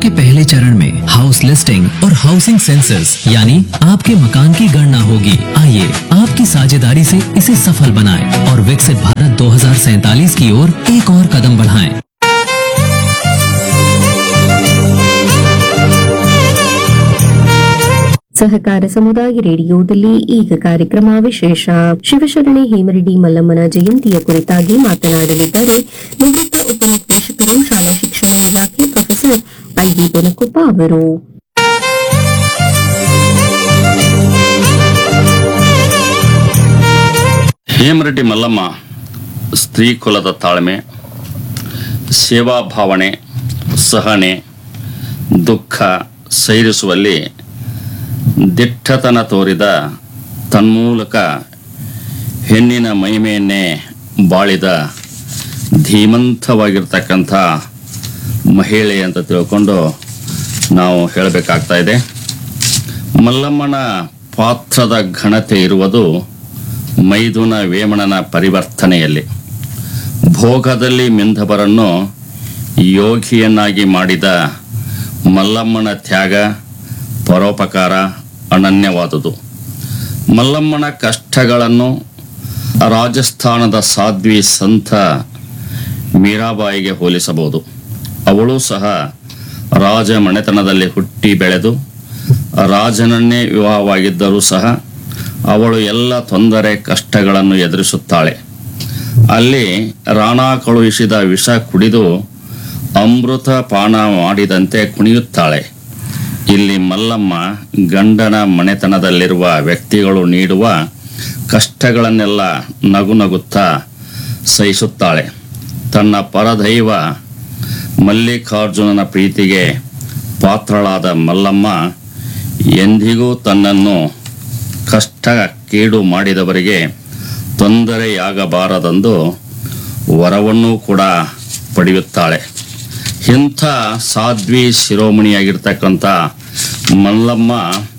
के पहले चरण में हाउस लिस्टिंग और हाउसिंग सेंसस यानी आपके मकान की गणना होगी आइए आपकी साझेदारी से इसे सफल बनाएं और विकसित भारत 2047 की ओर एक और कदम बढ़ाएं ಸಹಕಾರ ಸಮುದಾಯ ರೇಡಿಯೋದಲ್ಲಿ ಈಗ ಕಾರ್ಯಕ್ರಮ ವಿಶೇಷ ಶಿವಶರಣೆ ಹೇಮರೆಡ್ಡಿ ಮಲ್ಲಮ್ಮನ ಜಯಂತಿಯ ಕುರಿತಾಗಿ ಮಾತನಾಡಲಿದ್ದಾರೆ ನಿವೃತ್ತ ಉಪನಿರ್ದೇಶಕರು ಶಾಲಾ ಶಿಕ್ಷಣ ಇಲಾಖೆ ಪ್ರೊಫೆಸರ್ ಐವಿ ಬೆನಕೊಪ್ಪ ಅವರು ಹೇಮರೆಡ್ಡಿ ಮಲ್ಲಮ್ಮ ಸ್ತ್ರೀ ಕುಲದ ತಾಳ್ಮೆ ಸೇವಾ ಭಾವನೆ ಸಹನೆ ದುಃಖ ಸೈರಿಸುವಲ್ಲಿ ದಿಟ್ಟತನ ತೋರಿದ ತನ್ಮೂಲಕ ಹೆಣ್ಣಿನ ಮಹಿಮೆಯನ್ನೇ ಬಾಳಿದ ಧೀಮಂತವಾಗಿರ್ತಕ್ಕಂಥ ಮಹಿಳೆ ಅಂತ ತಿಳ್ಕೊಂಡು ನಾವು ಹೇಳಬೇಕಾಗ್ತಾ ಇದೆ ಮಲ್ಲಮ್ಮನ ಪಾತ್ರದ ಘನತೆ ಇರುವುದು ಮೈದುನ ವೇಮಣನ ಪರಿವರ್ತನೆಯಲ್ಲಿ ಭೋಗದಲ್ಲಿ ಮಿಂದವರನ್ನು ಯೋಗಿಯನ್ನಾಗಿ ಮಾಡಿದ ಮಲ್ಲಮ್ಮನ ತ್ಯಾಗ ಪರೋಪಕಾರ ಅನನ್ಯವಾದುದು ಮಲ್ಲಮ್ಮನ ಕಷ್ಟಗಳನ್ನು ರಾಜಸ್ಥಾನದ ಸಾಧ್ವಿ ಸಂತ ಮೀರಾಬಾಯಿಗೆ ಹೋಲಿಸಬಹುದು ಅವಳು ಸಹ ರಾಜ ಮನೆತನದಲ್ಲಿ ಹುಟ್ಟಿ ಬೆಳೆದು ರಾಜನನ್ನೇ ವಿವಾಹವಾಗಿದ್ದರೂ ಸಹ ಅವಳು ಎಲ್ಲ ತೊಂದರೆ ಕಷ್ಟಗಳನ್ನು ಎದುರಿಸುತ್ತಾಳೆ ಅಲ್ಲಿ ರಾಣಾ ಕಳುಹಿಸಿದ ವಿಷ ಕುಡಿದು ಅಮೃತ ಪಾನ ಮಾಡಿದಂತೆ ಕುಣಿಯುತ್ತಾಳೆ ಇಲ್ಲಿ ಮಲ್ಲಮ್ಮ ಗಂಡನ ಮನೆತನದಲ್ಲಿರುವ ವ್ಯಕ್ತಿಗಳು ನೀಡುವ ಕಷ್ಟಗಳನ್ನೆಲ್ಲ ನಗು ನಗುತ್ತಾ ಸಹಿಸುತ್ತಾಳೆ ತನ್ನ ಪರದೈವ ಮಲ್ಲಿಕಾರ್ಜುನನ ಪ್ರೀತಿಗೆ ಪಾತ್ರಳಾದ ಮಲ್ಲಮ್ಮ ಎಂದಿಗೂ ತನ್ನನ್ನು ಕಷ್ಟ ಕೇಡು ಮಾಡಿದವರಿಗೆ ತೊಂದರೆಯಾಗಬಾರದೆಂದು ವರವನ್ನೂ ಕೂಡ ಪಡೆಯುತ್ತಾಳೆ ಇಂಥ ಸಾಧ್ವಿ ಶಿರೋಮಣಿಯಾಗಿರ್ತಕ್ಕಂಥ ಮಲ್ಲಮ್ಮ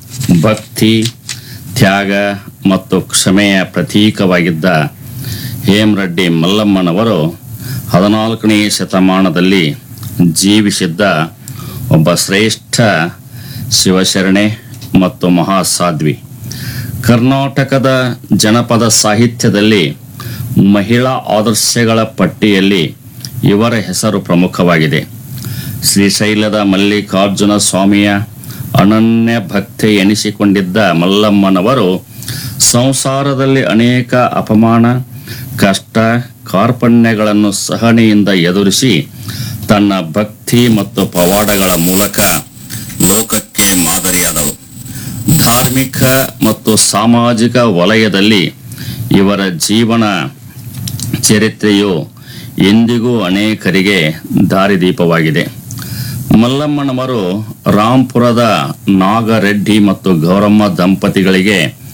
ಭಕ್ತಿ ತ್ಯಾಗ ಮತ್ತು ಕ್ಷಮೆಯ ಪ್ರತೀಕವಾಗಿದ್ದ ಹೇಮರೆಡ್ಡಿ ಮಲ್ಲಮ್ಮನವರು ಹದಿನಾಲ್ಕನೇ ಶತಮಾನದಲ್ಲಿ ಜೀವಿಸಿದ್ದ ಒಬ್ಬ ಶ್ರೇಷ್ಠ ಶಿವಶರಣೆ ಮತ್ತು ಮಹಾಸಾಧ್ವಿ ಕರ್ನಾಟಕದ ಜನಪದ ಸಾಹಿತ್ಯದಲ್ಲಿ ಮಹಿಳಾ ಆದರ್ಶಗಳ ಪಟ್ಟಿಯಲ್ಲಿ ಇವರ ಹೆಸರು ಪ್ರಮುಖವಾಗಿದೆ ಶ್ರೀಶೈಲದ ಮಲ್ಲಿಕಾರ್ಜುನ ಸ್ವಾಮಿಯ ಅನನ್ಯ ಭಕ್ತಿ ಎನಿಸಿಕೊಂಡಿದ್ದ ಮಲ್ಲಮ್ಮನವರು ಸಂಸಾರದಲ್ಲಿ ಅನೇಕ ಅಪಮಾನ ಕಷ್ಟ ಕಾರ್ಪಣ್ಯಗಳನ್ನು ಸಹನೆಯಿಂದ ಎದುರಿಸಿ ತನ್ನ ಭಕ್ತಿ ಮತ್ತು ಪವಾಡಗಳ ಮೂಲಕ ಲೋಕಕ್ಕೆ ಮಾದರಿಯಾದಳು ಧಾರ್ಮಿಕ ಮತ್ತು ಸಾಮಾಜಿಕ ವಲಯದಲ್ಲಿ ಇವರ ಜೀವನ ಚರಿತ್ರೆಯು ಎಂದಿಗೂ ಅನೇಕರಿಗೆ ದಾರಿದೀಪವಾಗಿದೆ ಮಲ್ಲಮ್ಮನವರು ರಾಂಪುರದ ನಾಗರೆಡ್ಡಿ ಮತ್ತು ಗೌರಮ್ಮ ದಂಪತಿಗಳಿಗೆ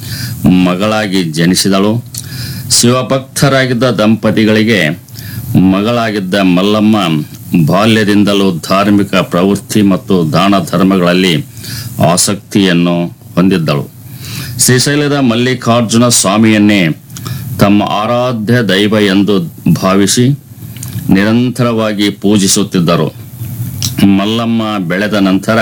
ಮಗಳಾಗಿ ಜನಿಸಿದಳು ಶಿವಭಕ್ತರಾಗಿದ್ದ ದಂಪತಿಗಳಿಗೆ ಮಗಳಾಗಿದ್ದ ಮಲ್ಲಮ್ಮ ಬಾಲ್ಯದಿಂದಲೂ ಧಾರ್ಮಿಕ ಪ್ರವೃತ್ತಿ ಮತ್ತು ದಾನ ಧರ್ಮಗಳಲ್ಲಿ ಆಸಕ್ತಿಯನ್ನು ಹೊಂದಿದ್ದಳು ಶ್ರೀಶೈಲದ ಮಲ್ಲಿಕಾರ್ಜುನ ಸ್ವಾಮಿಯನ್ನೇ ತಮ್ಮ ಆರಾಧ್ಯ ದೈವ ಎಂದು ಭಾವಿಸಿ ನಿರಂತರವಾಗಿ ಪೂಜಿಸುತ್ತಿದ್ದರು ಮಲ್ಲಮ್ಮ ಬೆಳೆದ ನಂತರ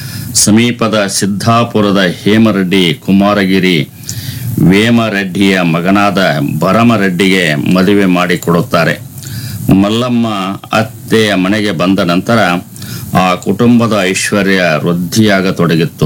ಸಮೀಪದ ಸಿದ್ದಾಪುರದ ಹೇಮರೆಡ್ಡಿ ಕುಮಾರಗಿರಿ ವೇಮರೆಡ್ಡಿಯ ಮಗನಾದ ಭರಮರೆಡ್ಡಿಗೆ ಮದುವೆ ಮಾಡಿಕೊಡುತ್ತಾರೆ ಮಲ್ಲಮ್ಮ ಅತ್ತೆಯ ಮನೆಗೆ ಬಂದ ನಂತರ ಆ ಕುಟುಂಬದ ಐಶ್ವರ್ಯ ವೃದ್ಧಿಯಾಗತೊಡಗಿತ್ತು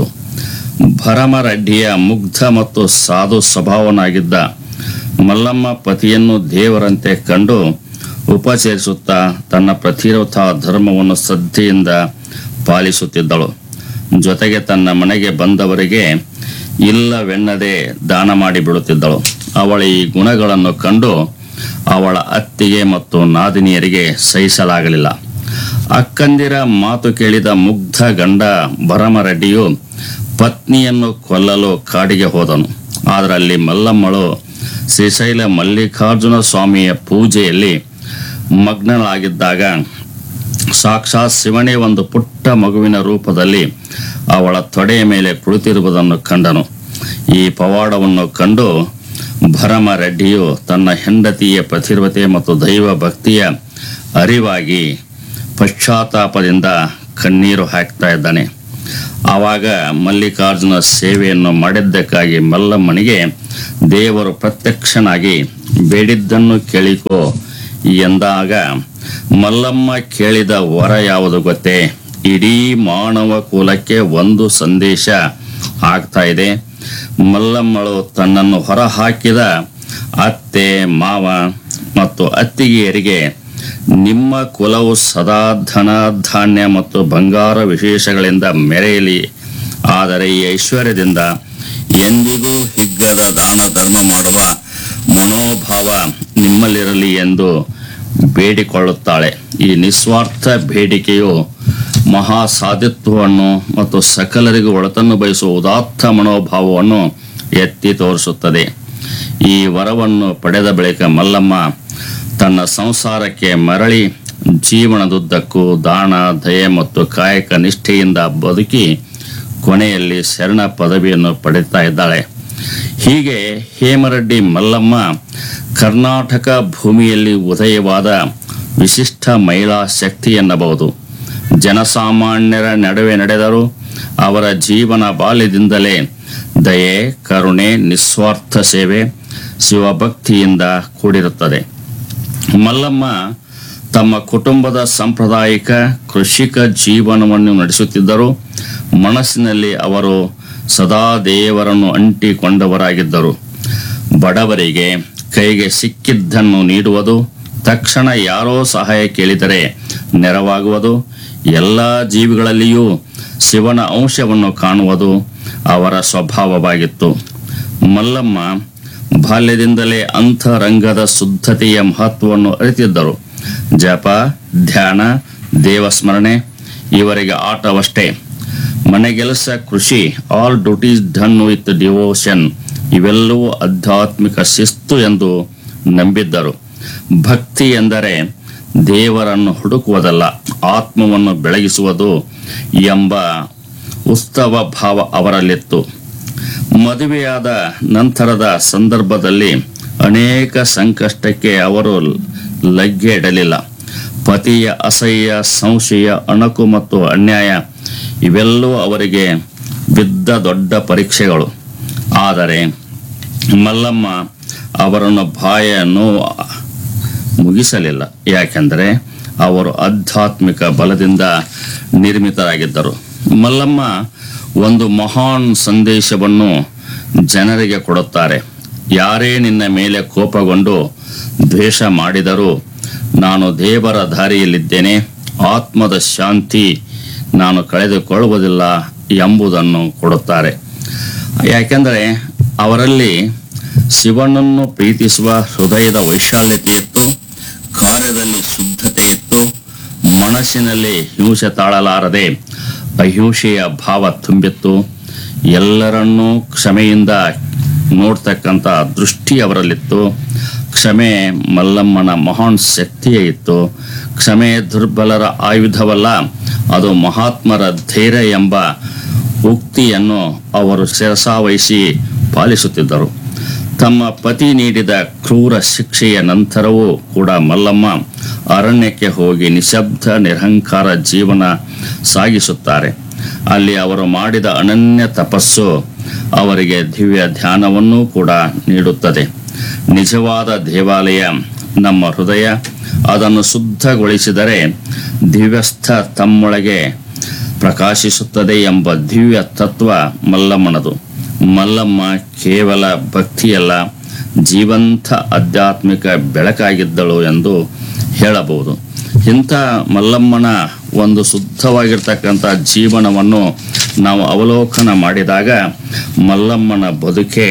ಭರಮರೆಡ್ಡಿಯ ಮುಗ್ಧ ಮತ್ತು ಸಾಧು ಸ್ವಭಾವನಾಗಿದ್ದ ಮಲ್ಲಮ್ಮ ಪತಿಯನ್ನು ದೇವರಂತೆ ಕಂಡು ಉಪಚರಿಸುತ್ತಾ ತನ್ನ ಪ್ರತಿರೋಧ ಧರ್ಮವನ್ನು ಶ್ರದ್ಧೆಯಿಂದ ಪಾಲಿಸುತ್ತಿದ್ದಳು ಜೊತೆಗೆ ತನ್ನ ಮನೆಗೆ ಬಂದವರಿಗೆ ಇಲ್ಲವೆನ್ನದೆ ದಾನ ಮಾಡಿ ಬಿಡುತ್ತಿದ್ದಳು ಅವಳ ಈ ಗುಣಗಳನ್ನು ಕಂಡು ಅವಳ ಅತ್ತಿಗೆ ಮತ್ತು ನಾದಿನಿಯರಿಗೆ ಸಹಿಸಲಾಗಲಿಲ್ಲ ಅಕ್ಕಂದಿರ ಮಾತು ಕೇಳಿದ ಮುಗ್ಧ ಗಂಡ ಭರಮರೆಡ್ಡಿಯು ಪತ್ನಿಯನ್ನು ಕೊಲ್ಲಲು ಕಾಡಿಗೆ ಹೋದನು ಅದರಲ್ಲಿ ಮಲ್ಲಮ್ಮಳು ಶ್ರೀಶೈಲ ಮಲ್ಲಿಕಾರ್ಜುನ ಸ್ವಾಮಿಯ ಪೂಜೆಯಲ್ಲಿ ಮಗ್ನಳಾಗಿದ್ದಾಗ ಸಾಕ್ಷಾತ್ ಶಿವನೇ ಒಂದು ಪುಟ್ಟ ಮಗುವಿನ ರೂಪದಲ್ಲಿ ಅವಳ ತೊಡೆಯ ಮೇಲೆ ಕುಳಿತಿರುವುದನ್ನು ಕಂಡನು ಈ ಪವಾಡವನ್ನು ಕಂಡು ಭರಮ ರೆಡ್ಡಿಯು ತನ್ನ ಹೆಂಡತಿಯ ಪ್ರತಿರ್ವತೆ ಮತ್ತು ದೈವ ಭಕ್ತಿಯ ಅರಿವಾಗಿ ಪಶ್ಚಾತ್ತಾಪದಿಂದ ಕಣ್ಣೀರು ಹಾಕ್ತಾ ಇದ್ದಾನೆ ಆವಾಗ ಮಲ್ಲಿಕಾರ್ಜುನ ಸೇವೆಯನ್ನು ಮಾಡಿದ್ದಕ್ಕಾಗಿ ಮಲ್ಲಮ್ಮನಿಗೆ ದೇವರು ಪ್ರತ್ಯಕ್ಷನಾಗಿ ಬೇಡಿದ್ದನ್ನು ಕೇಳಿಕೋ ಎಂದಾಗ ಮಲ್ಲಮ್ಮ ಕೇಳಿದ ವರ ಯಾವುದು ಗೊತ್ತೇ ಇಡೀ ಮಾನವ ಕುಲಕ್ಕೆ ಒಂದು ಸಂದೇಶ ಆಗ್ತಾ ಇದೆ ಮಲ್ಲಮ್ಮಳು ತನ್ನನ್ನು ಹೊರಹಾಕಿದ ಅತ್ತೆ ಮಾವ ಮತ್ತು ಅತ್ತಿಗೆಯರಿಗೆ ನಿಮ್ಮ ಕುಲವು ಸದಾ ಧನ ಧಾನ್ಯ ಮತ್ತು ಬಂಗಾರ ವಿಶೇಷಗಳಿಂದ ಮೆರೆಯಲಿ ಆದರೆ ಈ ಐಶ್ವರ್ಯದಿಂದ ಎಂದಿಗೂ ಹಿಗ್ಗದ ದಾನ ಧರ್ಮ ಮಾಡುವ ಮನೋಭಾವ ನಿಮ್ಮಲ್ಲಿರಲಿ ಎಂದು ಬೇಡಿಕೊಳ್ಳುತ್ತಾಳೆ ಈ ನಿಸ್ವಾರ್ಥ ಬೇಡಿಕೆಯು ಮಹಾ ಸಾಧಿತ್ವವನ್ನು ಮತ್ತು ಸಕಲರಿಗೂ ಒಳತನ್ನು ಬಯಸುವ ಉದಾತ್ತ ಮನೋಭಾವವನ್ನು ಎತ್ತಿ ತೋರಿಸುತ್ತದೆ ಈ ವರವನ್ನು ಪಡೆದ ಬಳಿಕ ಮಲ್ಲಮ್ಮ ತನ್ನ ಸಂಸಾರಕ್ಕೆ ಮರಳಿ ಜೀವನದುದ್ದಕ್ಕೂ ದಾನ ದಯೆ ಮತ್ತು ಕಾಯಕ ನಿಷ್ಠೆಯಿಂದ ಬದುಕಿ ಕೊನೆಯಲ್ಲಿ ಶರಣ ಪದವಿಯನ್ನು ಪಡೆಯುತ್ತಾ ಇದ್ದಾಳೆ ಹೀಗೆ ಹೇಮರೆಡ್ಡಿ ಮಲ್ಲಮ್ಮ ಕರ್ನಾಟಕ ಭೂಮಿಯಲ್ಲಿ ಉದಯವಾದ ವಿಶಿಷ್ಟ ಮಹಿಳಾ ಶಕ್ತಿ ಎನ್ನಬಹುದು ಜನಸಾಮಾನ್ಯರ ನಡುವೆ ನಡೆದರೂ ಅವರ ಜೀವನ ಬಾಲ್ಯದಿಂದಲೇ ದಯೆ ಕರುಣೆ ನಿಸ್ವಾರ್ಥ ಸೇವೆ ಶಿವಭಕ್ತಿಯಿಂದ ಕೂಡಿರುತ್ತದೆ ಮಲ್ಲಮ್ಮ ತಮ್ಮ ಕುಟುಂಬದ ಸಾಂಪ್ರದಾಯಿಕ ಕೃಷಿಕ ಜೀವನವನ್ನು ನಡೆಸುತ್ತಿದ್ದರು ಮನಸ್ಸಿನಲ್ಲಿ ಅವರು ಸದಾ ದೇವರನ್ನು ಅಂಟಿಕೊಂಡವರಾಗಿದ್ದರು ಬಡವರಿಗೆ ಕೈಗೆ ಸಿಕ್ಕಿದ್ದನ್ನು ನೀಡುವುದು ತಕ್ಷಣ ಯಾರೋ ಸಹಾಯ ಕೇಳಿದರೆ ನೆರವಾಗುವುದು ಎಲ್ಲ ಜೀವಿಗಳಲ್ಲಿಯೂ ಶಿವನ ಅಂಶವನ್ನು ಕಾಣುವುದು ಅವರ ಸ್ವಭಾವವಾಗಿತ್ತು ಮಲ್ಲಮ್ಮ ಬಾಲ್ಯದಿಂದಲೇ ಅಂತರಂಗದ ಶುದ್ಧತೆಯ ಮಹತ್ವವನ್ನು ಅರಿತಿದ್ದರು ಜಪ ಧ್ಯಾನ ದೇವಸ್ಮರಣೆ ಇವರಿಗೆ ಆಟವಷ್ಟೇ ಮನೆಗೆಲಸ ಕೃಷಿ all duties done with devotion ಇವೆಲ್ಲವೂ ಆಧ್ಯಾತ್ಮಿಕ ಶಿಸ್ತು ಎಂದು ನಂಬಿದ್ದರು ಭಕ್ತಿ ಎಂದರೆ ದೇವರನ್ನು ಹುಡುಕುವುದಲ್ಲ ಆತ್ಮವನ್ನು ಬೆಳಗಿಸುವುದು ಎಂಬ ಉತ್ಸವ ಭಾವ ಅವರಲ್ಲಿತ್ತು ಮದುವೆಯಾದ ನಂತರದ ಸಂದರ್ಭದಲ್ಲಿ ಅನೇಕ ಸಂಕಷ್ಟಕ್ಕೆ ಅವರು ಲಗ್ಗೆ ಇಡಲಿಲ್ಲ ಪತಿಯ ಅಸಹ್ಯ ಸಂಶಯ ಅಣಕು ಮತ್ತು ಅನ್ಯಾಯ ಇವೆಲ್ಲವೂ ಅವರಿಗೆ ಬಿದ್ದ ದೊಡ್ಡ ಪರೀಕ್ಷೆಗಳು ಆದರೆ ಮಲ್ಲಮ್ಮ ಅವರನ್ನು ಬಾಯ ನೋವು ಮುಗಿಸಲಿಲ್ಲ ಯಾಕೆಂದರೆ ಅವರು ಆಧ್ಯಾತ್ಮಿಕ ಬಲದಿಂದ ನಿರ್ಮಿತರಾಗಿದ್ದರು ಮಲ್ಲಮ್ಮ ಒಂದು ಮಹಾನ್ ಸಂದೇಶವನ್ನು ಜನರಿಗೆ ಕೊಡುತ್ತಾರೆ ಯಾರೇ ನಿನ್ನ ಮೇಲೆ ಕೋಪಗೊಂಡು ದ್ವೇಷ ಮಾಡಿದರೂ ನಾನು ದೇವರ ದಾರಿಯಲ್ಲಿದ್ದೇನೆ ಆತ್ಮದ ಶಾಂತಿ ನಾನು ಕಳೆದುಕೊಳ್ಳುವುದಿಲ್ಲ ಎಂಬುದನ್ನು ಕೊಡುತ್ತಾರೆ ಯಾಕೆಂದರೆ ಅವರಲ್ಲಿ ಶಿವನನ್ನು ಪ್ರೀತಿಸುವ ಹೃದಯದ ವೈಶಾಲ್ಯತೆ ಇತ್ತು ಕಾರ್ಯದಲ್ಲಿ ಶುದ್ಧತೆ ಇತ್ತು ಮನಸ್ಸಿನಲ್ಲಿ ಹಿಂಸೆ ತಾಳಲಾರದೆ ಅಹಿಂಸೆಯ ಭಾವ ತುಂಬಿತ್ತು ಎಲ್ಲರನ್ನೂ ಕ್ಷಮೆಯಿಂದ ನೋಡ್ತಕ್ಕಂಥ ದೃಷ್ಟಿ ಅವರಲ್ಲಿತ್ತು ಕ್ಷಮೆ ಮಲ್ಲಮ್ಮನ ಮಹಾನ್ ಶಕ್ತಿಯೇ ಇತ್ತು ಕ್ಷಮೆ ದುರ್ಬಲರ ಆಯುಧವಲ್ಲ ಅದು ಮಹಾತ್ಮರ ಧೈರ್ಯ ಎಂಬ ಉಕ್ತಿಯನ್ನು ಅವರು ಶಿರಸಾವಹಿಸಿ ಪಾಲಿಸುತ್ತಿದ್ದರು ತಮ್ಮ ಪತಿ ನೀಡಿದ ಕ್ರೂರ ಶಿಕ್ಷೆಯ ನಂತರವೂ ಕೂಡ ಮಲ್ಲಮ್ಮ ಅರಣ್ಯಕ್ಕೆ ಹೋಗಿ ನಿಶಬ್ದ ನಿರಹಂಕಾರ ಜೀವನ ಸಾಗಿಸುತ್ತಾರೆ ಅಲ್ಲಿ ಅವರು ಮಾಡಿದ ಅನನ್ಯ ತಪಸ್ಸು ಅವರಿಗೆ ದಿವ್ಯ ಧ್ಯಾನವನ್ನೂ ಕೂಡ ನೀಡುತ್ತದೆ ನಿಜವಾದ ದೇವಾಲಯ ನಮ್ಮ ಹೃದಯ ಅದನ್ನು ಶುದ್ಧಗೊಳಿಸಿದರೆ ದಿವ್ಯಸ್ಥ ತಮ್ಮೊಳಗೆ ಪ್ರಕಾಶಿಸುತ್ತದೆ ಎಂಬ ದಿವ್ಯ ತತ್ವ ಮಲ್ಲಮ್ಮನದು ಮಲ್ಲಮ್ಮ ಕೇವಲ ಭಕ್ತಿಯಲ್ಲ ಜೀವಂತ ಆಧ್ಯಾತ್ಮಿಕ ಬೆಳಕಾಗಿದ್ದಳು ಎಂದು ಹೇಳಬಹುದು ಇಂಥ ಮಲ್ಲಮ್ಮನ ಒಂದು ಶುದ್ಧವಾಗಿರ್ತಕ್ಕಂಥ ಜೀವನವನ್ನು ನಾವು ಅವಲೋಕನ ಮಾಡಿದಾಗ ಮಲ್ಲಮ್ಮನ ಬದುಕೆ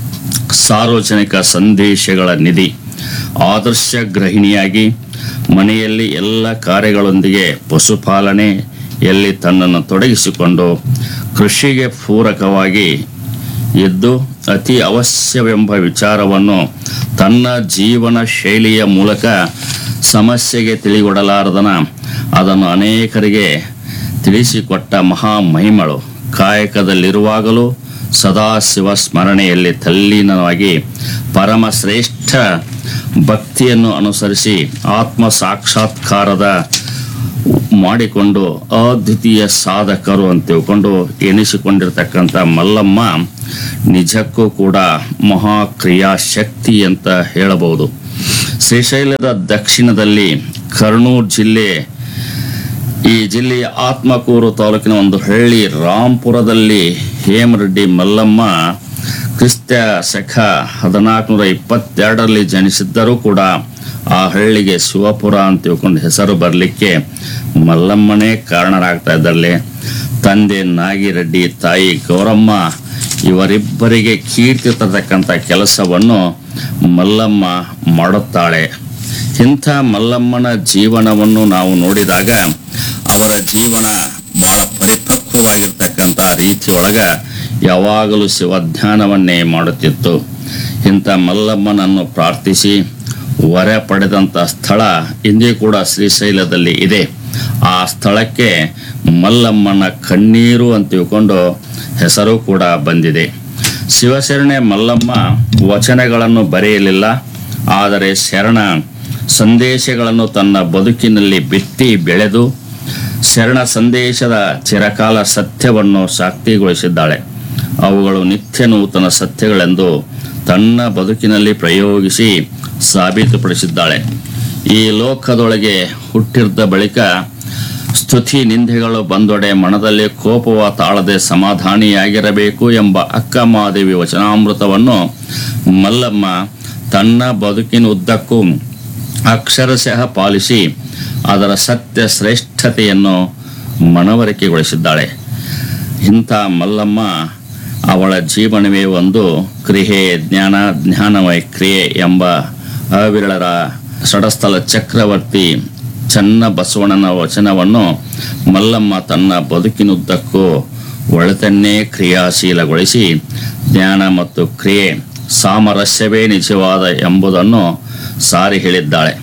ಸಾರ್ವಜನಿಕ ಸಂದೇಶಗಳ ನಿಧಿ ಆದರ್ಶ ಗೃಹಿಣಿಯಾಗಿ ಮನೆಯಲ್ಲಿ ಎಲ್ಲ ಕಾರ್ಯಗಳೊಂದಿಗೆ ಪಶುಪಾಲನೆಯಲ್ಲಿ ತನ್ನನ್ನು ತೊಡಗಿಸಿಕೊಂಡು ಕೃಷಿಗೆ ಪೂರಕವಾಗಿ ಇದ್ದು ಅತಿ ಅವಶ್ಯವೆಂಬ ವಿಚಾರವನ್ನು ತನ್ನ ಜೀವನ ಶೈಲಿಯ ಮೂಲಕ ಸಮಸ್ಯೆಗೆ ತಿಳಿಗೊಡಲಾರದನ ಅದನ್ನು ಅನೇಕರಿಗೆ ತಿಳಿಸಿಕೊಟ್ಟ ಮಹಾ ಮಹಿಮಳು ಕಾಯಕದಲ್ಲಿರುವಾಗಲೂ ಸದಾ ಶಿವ ಸ್ಮರಣೆಯಲ್ಲಿ ತಲ್ಲೀನವಾಗಿ ಪರಮ ಶ್ರೇಷ್ಠ ಭಕ್ತಿಯನ್ನು ಅನುಸರಿಸಿ ಆತ್ಮ ಸಾಕ್ಷಾತ್ಕಾರದ ಮಾಡಿಕೊಂಡು ಅದ್ವಿತೀಯ ಸಾಧಕರು ಅಂತ ತಿಳ್ಕೊಂಡು ಎನಿಸಿಕೊಂಡಿರ್ತಕ್ಕಂಥ ಮಲ್ಲಮ್ಮ ನಿಜಕ್ಕೂ ಕೂಡ ಮಹಾಕ್ರಿಯಾಶಕ್ತಿ ಅಂತ ಹೇಳಬಹುದು ಶ್ರೀಶೈಲದ ದಕ್ಷಿಣದಲ್ಲಿ ಕರ್ನೂಲ್ ಜಿಲ್ಲೆ ಈ ಜಿಲ್ಲೆಯ ಆತ್ಮಕೂರು ತಾಲೂಕಿನ ಒಂದು ಹಳ್ಳಿ ರಾಂಪುರದಲ್ಲಿ ಹೇಮರೆಡ್ಡಿ ಮಲ್ಲಮ್ಮ ಕ್ರಿಸ್ತ ಶಕ ಹದಿನಾಲ್ಕುನೂರ ಇಪ್ಪತ್ತೆರಡರಲ್ಲಿ ಜನಿಸಿದ್ದರೂ ಕೂಡ ಆ ಹಳ್ಳಿಗೆ ಶಿವಪುರ ಅಂತ ತಿಳ್ಕೊಂಡು ಹೆಸರು ಬರಲಿಕ್ಕೆ ಮಲ್ಲಮ್ಮನೇ ಕಾರಣರಾಗ್ತಾ ಇದ್ದಲ್ಲಿ ತಂದೆ ನಾಗಿರೆಡ್ಡಿ ತಾಯಿ ಗೌರಮ್ಮ ಇವರಿಬ್ಬರಿಗೆ ಕೀರ್ತಿ ತರತಕ್ಕಂಥ ಕೆಲಸವನ್ನು ಮಲ್ಲಮ್ಮ ಮಾಡುತ್ತಾಳೆ ಇಂಥ ಮಲ್ಲಮ್ಮನ ಜೀವನವನ್ನು ನಾವು ನೋಡಿದಾಗ ಅವರ ಜೀವನ ಬಹಳ ಪರಿಪಕ್ವವಾಗಿರ್ತಕ್ಕಂಥ ರೀತಿಯೊಳಗ ಯಾವಾಗಲೂ ಶಿವಧ್ಯಾನವನ್ನೇ ಮಾಡುತ್ತಿತ್ತು ಇಂಥ ಮಲ್ಲಮ್ಮನನ್ನು ಪ್ರಾರ್ಥಿಸಿ ವರ ಪಡೆದಂಥ ಸ್ಥಳ ಇಂದಿಗೂ ಕೂಡ ಶ್ರೀಶೈಲದಲ್ಲಿ ಇದೆ ಆ ಸ್ಥಳಕ್ಕೆ ಮಲ್ಲಮ್ಮನ ಕಣ್ಣೀರು ಅಂತ ತಿಳ್ಕೊಂಡು ಹೆಸರು ಕೂಡ ಬಂದಿದೆ ಶಿವಶರಣೆ ಮಲ್ಲಮ್ಮ ವಚನಗಳನ್ನು ಬರೆಯಲಿಲ್ಲ ಆದರೆ ಶರಣ ಸಂದೇಶಗಳನ್ನು ತನ್ನ ಬದುಕಿನಲ್ಲಿ ಬಿತ್ತಿ ಬೆಳೆದು ಶರಣ ಸಂದೇಶದ ಚಿರಕಾಲ ಸತ್ಯವನ್ನು ಶಾಕ್ತಿಗೊಳಿಸಿದ್ದಾಳೆ ಅವುಗಳು ನಿತ್ಯ ನೂತನ ಸತ್ಯಗಳೆಂದು ತನ್ನ ಬದುಕಿನಲ್ಲಿ ಪ್ರಯೋಗಿಸಿ ಸಾಬೀತುಪಡಿಸಿದ್ದಾಳೆ ಈ ಲೋಕದೊಳಗೆ ಹುಟ್ಟಿದ್ದ ಬಳಿಕ ಸ್ತುತಿ ನಿಂದೆಗಳು ಬಂದೊಡೆ ಮನದಲ್ಲಿ ಕೋಪವ ತಾಳದೆ ಸಮಾಧಾನಿಯಾಗಿರಬೇಕು ಎಂಬ ಅಕ್ಕಮಾದೇವಿ ವಚನಾಮೃತವನ್ನು ಮಲ್ಲಮ್ಮ ತನ್ನ ಬದುಕಿನ ಉದ್ದಕ್ಕೂ ಅಕ್ಷರಶಃ ಪಾಲಿಸಿ ಅದರ ಸತ್ಯ ಶ್ರೇಷ್ಠತೆಯನ್ನು ಮನವರಿಕೆಗೊಳಿಸಿದ್ದಾಳೆ ಇಂಥ ಮಲ್ಲಮ್ಮ ಅವಳ ಜೀವನವೇ ಒಂದು ಕ್ರಿಯೆ ಜ್ಞಾನ ಜ್ಞಾನಮಯ ಕ್ರಿಯೆ ಎಂಬ ಅವಿರಳರ ಷಡಸ್ಥಲ ಚಕ್ರವರ್ತಿ ಚನ್ನ ಬಸವಣ್ಣನ ವಚನವನ್ನು ಮಲ್ಲಮ್ಮ ತನ್ನ ಬದುಕಿನುದ್ದಕ್ಕೂ ಒಳತನ್ನೇ ಕ್ರಿಯಾಶೀಲಗೊಳಿಸಿ ಜ್ಞಾನ ಮತ್ತು ಕ್ರಿಯೆ ಸಾಮರಸ್ಯವೇ ನಿಜವಾದ ಎಂಬುದನ್ನು ಸಾರಿ ಹೇಳಿದ್ದಾಳೆ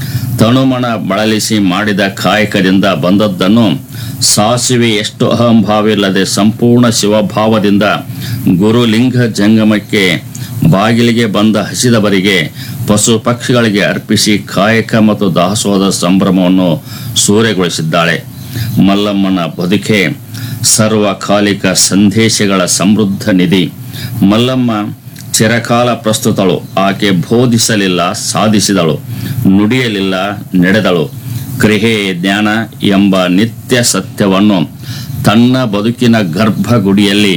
ತನುಮಣ ಬಳಲಿಸಿ ಮಾಡಿದ ಕಾಯಕದಿಂದ ಬಂದದ್ದನ್ನು ಸಾಸಿವೆ ಎಷ್ಟು ಅಹಂಭಾವಿಲ್ಲದೆ ಸಂಪೂರ್ಣ ಶಿವಭಾವದಿಂದ ಗುರುಲಿಂಗ ಜಂಗಮಕ್ಕೆ ಬಾಗಿಲಿಗೆ ಬಂದ ಹಸಿದವರಿಗೆ ಪಶು ಪಕ್ಷಿಗಳಿಗೆ ಅರ್ಪಿಸಿ ಕಾಯಕ ಮತ್ತು ದಾಸೋಹದ ಸಂಭ್ರಮವನ್ನು ಸೂರೆಗೊಳಿಸಿದ್ದಾಳೆ ಮಲ್ಲಮ್ಮನ ಬದುಕೆ ಸರ್ವಕಾಲಿಕ ಸಂದೇಶಗಳ ಸಮೃದ್ಧ ನಿಧಿ ಮಲ್ಲಮ್ಮ ಚಿರಕಾಲ ಪ್ರಸ್ತುತಳು ಆಕೆ ಬೋಧಿಸಲಿಲ್ಲ ಸಾಧಿಸಿದಳು ನುಡಿಯಲಿಲ್ಲ ನಡೆದಳು ಕ್ರಿಯೆ ಜ್ಞಾನ ಎಂಬ ನಿತ್ಯ ಸತ್ಯವನ್ನು ತನ್ನ ಬದುಕಿನ ಗರ್ಭಗುಡಿಯಲ್ಲಿ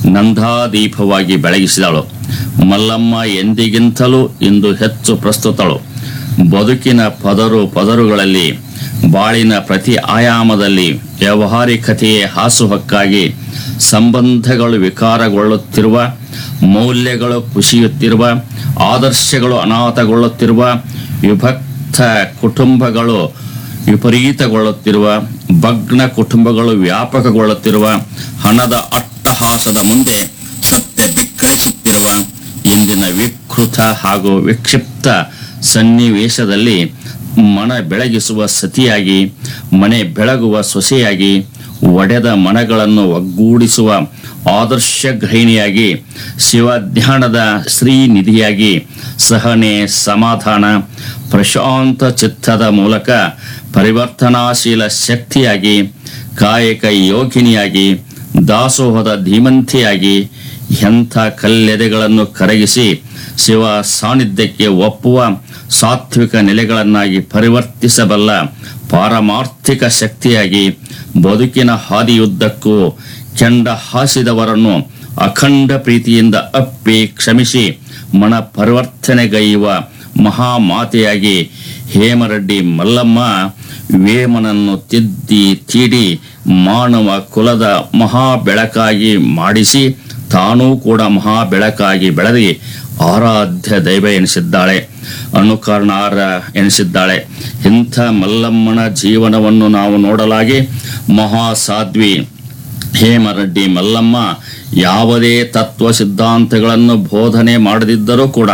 ನಂದಾದೀಪವಾಗಿ ಬೆಳಗಿಸಿದಳು ಮಲ್ಲಮ್ಮ ಎಂದಿಗಿಂತಲೂ ಇಂದು ಹೆಚ್ಚು ಪ್ರಸ್ತುತಳು ಬದುಕಿನ ಪದರು ಪದರುಗಳಲ್ಲಿ ಬಾಳಿನ ಪ್ರತಿ ಆಯಾಮದಲ್ಲಿ ವ್ಯಾವಹಾರಿಕತೆಯೇ ಹಾಸುಹಕ್ಕಾಗಿ ಸಂಬಂಧಗಳು ವಿಕಾರಗೊಳ್ಳುತ್ತಿರುವ ಮೌಲ್ಯಗಳು ಕುಸಿಯುತ್ತಿರುವ ಆದರ್ಶಗಳು ಅನಾಥಗೊಳ್ಳುತ್ತಿರುವ ವಿಭಕ್ತ ಕುಟುಂಬಗಳು ವಿಪರೀತಗೊಳ್ಳುತ್ತಿರುವ ಭಗ್ನ ಕುಟುಂಬಗಳು ವ್ಯಾಪಕಗೊಳ್ಳುತ್ತಿರುವ ಹಣದ ಅಟ್ಟಹಾಸದ ಮುಂದೆ ಸತ್ಯ ಬಿಕ್ಕಳಿಸುತ್ತಿರುವ ಇಂದಿನ ವಿಕೃತ ಹಾಗೂ ವಿಕ್ಷಿಪ್ತ ಸನ್ನಿವೇಶದಲ್ಲಿ ಮನ ಬೆಳಗಿಸುವ ಸತಿಯಾಗಿ ಮನೆ ಬೆಳಗುವ ಸೊಸೆಯಾಗಿ ಒಡೆದ ಮನಗಳನ್ನು ಒಗ್ಗೂಡಿಸುವ ಆದರ್ಶ ಗೃಹಿಣಿಯಾಗಿ ಶಿವಧ್ಯಾನದ ಶ್ರೀನಿಧಿಯಾಗಿ ಸಹನೆ ಸಮಾಧಾನ ಪ್ರಶಾಂತ ಚಿತ್ತದ ಮೂಲಕ ಪರಿವರ್ತನಾಶೀಲ ಶಕ್ತಿಯಾಗಿ ಕಾಯಕ ಯೋಗಿನಿಯಾಗಿ ದಾಸೋಹದ ಧೀಮಂತಿಯಾಗಿ ಎಂಥ ಕಲ್ಲೆದೆಗಳನ್ನು ಕರಗಿಸಿ ಶಿವ ಸಾನ್ನಿಧ್ಯಕ್ಕೆ ಒಪ್ಪುವ ಸಾತ್ವಿಕ ನೆಲೆಗಳನ್ನಾಗಿ ಪರಿವರ್ತಿಸಬಲ್ಲ ಪಾರಮಾರ್ಥಿಕ ಶಕ್ತಿಯಾಗಿ ಬದುಕಿನ ಹಾದಿಯುದ್ದಕ್ಕೂ ಕೆಂಡ ಹಾಸಿದವರನ್ನು ಅಖಂಡ ಪ್ರೀತಿಯಿಂದ ಅಪ್ಪಿ ಕ್ಷಮಿಸಿ ಮನ ಪರಿವರ್ತನೆಗೈಯುವ ಮಹಾಮಾತೆಯಾಗಿ ಹೇಮರೆಡ್ಡಿ ಮಲ್ಲಮ್ಮ ವೇಮನನ್ನು ತಿದ್ದಿ ತೀಡಿ ಮಾನವ ಕುಲದ ಮಹಾ ಬೆಳಕಾಗಿ ಮಾಡಿಸಿ ತಾನೂ ಕೂಡ ಮಹಾ ಬೆಳಕಾಗಿ ಬೆಳೆದಿ ಆರಾಧ್ಯ ದೈವ ಎನಿಸಿದ್ದಾಳೆ ಅನುಕರಣಾರ ಎನಿಸಿದ್ದಾಳೆ ಇಂಥ ಮಲ್ಲಮ್ಮನ ಜೀವನವನ್ನು ನಾವು ನೋಡಲಾಗಿ ಮಹಾಸಾಧ್ವಿ ಹೇಮರೆಡ್ಡಿ ಮಲ್ಲಮ್ಮ ಯಾವುದೇ ತತ್ವ ಸಿದ್ಧಾಂತಗಳನ್ನು ಬೋಧನೆ ಮಾಡದಿದ್ದರೂ ಕೂಡ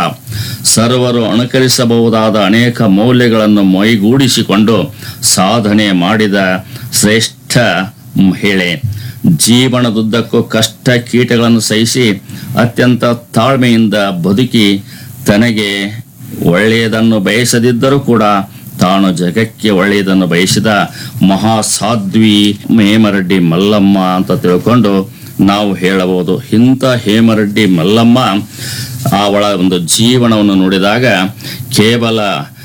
ಸರ್ವರು ಅನುಕರಿಸಬಹುದಾದ ಅನೇಕ ಮೌಲ್ಯಗಳನ್ನು ಮೈಗೂಡಿಸಿಕೊಂಡು ಸಾಧನೆ ಮಾಡಿದ ಶ್ರೇಷ್ಠ ಮಹಿಳೆ ಜೀವನದುದ್ದಕ್ಕೂ ಕಷ್ಟ ಕೀಟಗಳನ್ನು ಸಹಿಸಿ ಅತ್ಯಂತ ತಾಳ್ಮೆಯಿಂದ ಬದುಕಿ ತನಗೆ ಒಳ್ಳೆಯದನ್ನು ಬಯಸದಿದ್ದರೂ ಕೂಡ ತಾನು ಜಗಕ್ಕೆ ಒಳ್ಳೆಯದನ್ನು ಬಯಸಿದ ಮಹಾಸಾಧ್ವಿ ಹೇಮರೆಡ್ಡಿ ಮಲ್ಲಮ್ಮ ಅಂತ ತಿಳ್ಕೊಂಡು ನಾವು ಹೇಳಬಹುದು ಇಂಥ ಹೇಮರೆಡ್ಡಿ ಮಲ್ಲಮ್ಮ ಅವಳ ಒಂದು ಜೀವನವನ್ನು ನೋಡಿದಾಗ ಕೇವಲ